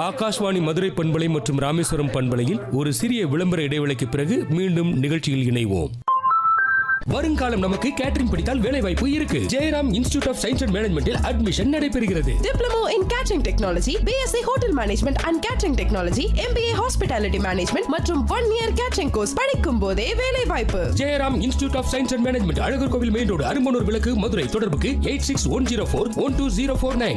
ஆகாஷ்வாணி மதுரை பண்பலை மற்றும் ராமேஸ்வரம் பண்பலையில் ஒரு சிறிய விளம்பர இடைவேளைக்கு பிறகு மீண்டும் நிகழ்ச்சியில் இணைவோம் வருங்காலம் நமக்கு கேட்டரிங் படித்தால் வேலை வாய்ப்பு இருக்கு Jayaram institute of science and மேனேஜ்மெண்டில் அட்மிஷன் நடைபெறுகிறது Diploma in Catering Technology, BSc Hotel Management and Catering Technology, MBA Hospitality Management மற்றும் ஒன் இயர் கேட்டரிங் கோர்ஸ் படிக்கும் போதே வேலை வாய்ப்பு Jayaram institute of science and management Alagar Kovil main road Arumbanur விளக்கு மதுரை தொடர்புக்கு eight six one zero four one two zero four nine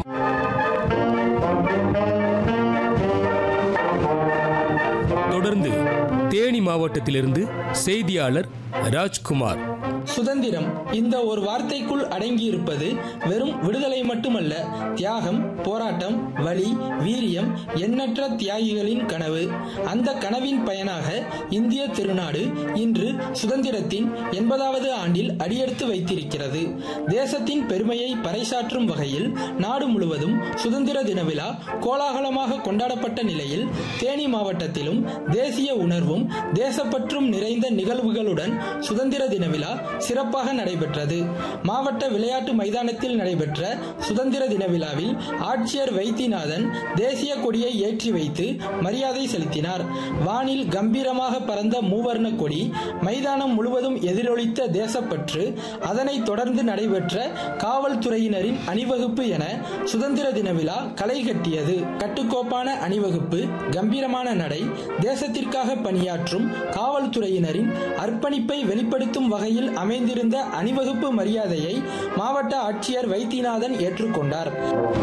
தொடர்ந்து தேனி மாவட்டத்திலிருந்து செய்தியாளர் ராஜ்குமார் சுதந்திரம் இந்த ஒரு வார்த்தைக்குள் அடங்கியிருப்பது வெறும் விடுதலை மட்டுமல்ல தியாகம் போராட்டம் வலி வீரியம் எண்ணற்ற தியாகிகளின் கனவு அந்த கனவின் பயனாக இந்திய திருநாடு இன்று சுதந்திரத்தின் எண்பதாவது ஆண்டில் அடியெடுத்து வைத்திருக்கிறது தேசத்தின் பெருமையை பறைசாற்றும் வகையில் நாடு முழுவதும் சுதந்திர தின விழா கோலாகலமாக கொண்டாடப்பட்ட நிலையில் தேனி மாவட்டத்திலும் தேசிய உணர்வும் தேசப்பற்றும் நிறைந்த நிகழ்வுகளுடன் சுதந்திர தின விழா சிறப்பாக நடைபெற்றது மாவட்ட விளையாட்டு மைதானத்தில் நடைபெற்ற சுதந்திர தின விழாவில் ஆட்சியர் வைத்தியநாதன் தேசிய கொடியை ஏற்றி வைத்து மரியாதை செலுத்தினார் வானில் கம்பீரமாக பறந்த மூவர்ண கொடி மைதானம் முழுவதும் எதிரொலித்த தேசப்பற்று அதனைத் தொடர்ந்து நடைபெற்ற காவல்துறையினரின் அணிவகுப்பு என சுதந்திர தின விழா களை கட்டியது கட்டுக்கோப்பான அணிவகுப்பு கம்பீரமான நடை தேசத்திற்காக பணியாற்றும் காவல்துறையினரின் அர்ப்பணிப்பை வெளிப்படுத்தும் வகையில் அமைந்திருந்த அணிவகுப்பு மரியாதையை மாவட்ட ஆட்சியர் வைத்தியநாதன் ஏற்றுக்கொண்டார்